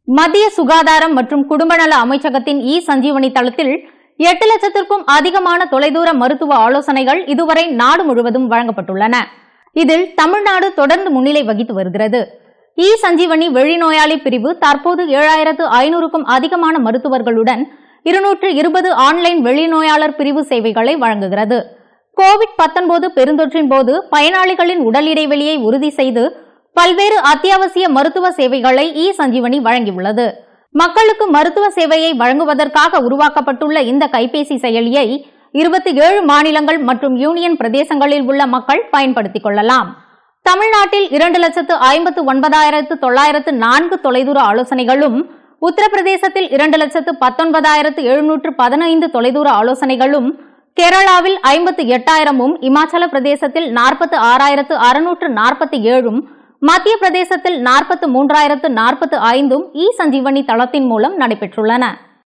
மத்திய சுகாதாரம் மற்றும் குடும்பநல அமைச்சகத்தின் இ சஞ்சீவனி தளத்தில் எட்டு லட்சத்திற்கும் அதிகமான தொலைதூர மருத்துவ ஆலோசனைகள் இதுவரை நாடு முழுவதும் வழங்கப்பட்டுள்ளன இதில் தமிழ்நாடு தொடர்ந்து முன்னிலை வகித்து வருகிறது இ சஞ்சீவனி வெளிநோயாளி பிரிவு தற்போது ஏழாயிரத்து ஐநூறுக்கும் அதிகமான மருத்துவர்களுடன் இருநூற்று இருபது ஆன்லைன் வெளிநோயாளர் பிரிவு சேவைகளை வழங்குகிறது கோவிட் 19 பெருந்தொற்றின் போது பயனாளிகளின் உடல் இடைவெளியை உறுதி செய்து பல்வேறு அத்தியாவசிய மருத்துவ சேவைகளை இ சஞ்சீவனி வழங்கியுள்ளது மக்களுக்கு மருத்துவ சேவையை வழங்குவதற்காக உருவாக்கப்பட்டுள்ள இந்த கைபேசி செயலியை இருபத்தி ஏழு மாநிலங்கள் மற்றும் யூனியன் பிரதேசங்களில் உள்ள மக்கள் பயன்படுத்திக் கொள்ளலாம் தமிழ்நாட்டில் இரண்டு லட்சத்து ஐம்பத்து ஒன்பதாயிரத்து தொள்ளாயிரத்து நான்கு தொலைதூர ஆலோசனைகளும் உத்தரப்பிரதேசத்தில் இரண்டு லட்சத்து பத்தொன்பதாயிரத்து எழுநூற்று பதினைந்து தொலைதூர ஆலோசனைகளும் கேரளாவில் ஐம்பத்து எட்டாயிரமும் இமாச்சல பிரதேசத்தில் நாற்பத்து ஆறாயிரத்து அறுநூற்று நாற்பத்தி ஏழும் மத்திய பிரதேசத்தில் நாற்பத்து மூன்றாயிரத்து நாற்பத்து ஐந்தும் இ சஞ்சீவனி தளத்தின் மூலம் நடைபெற்றுள்ளன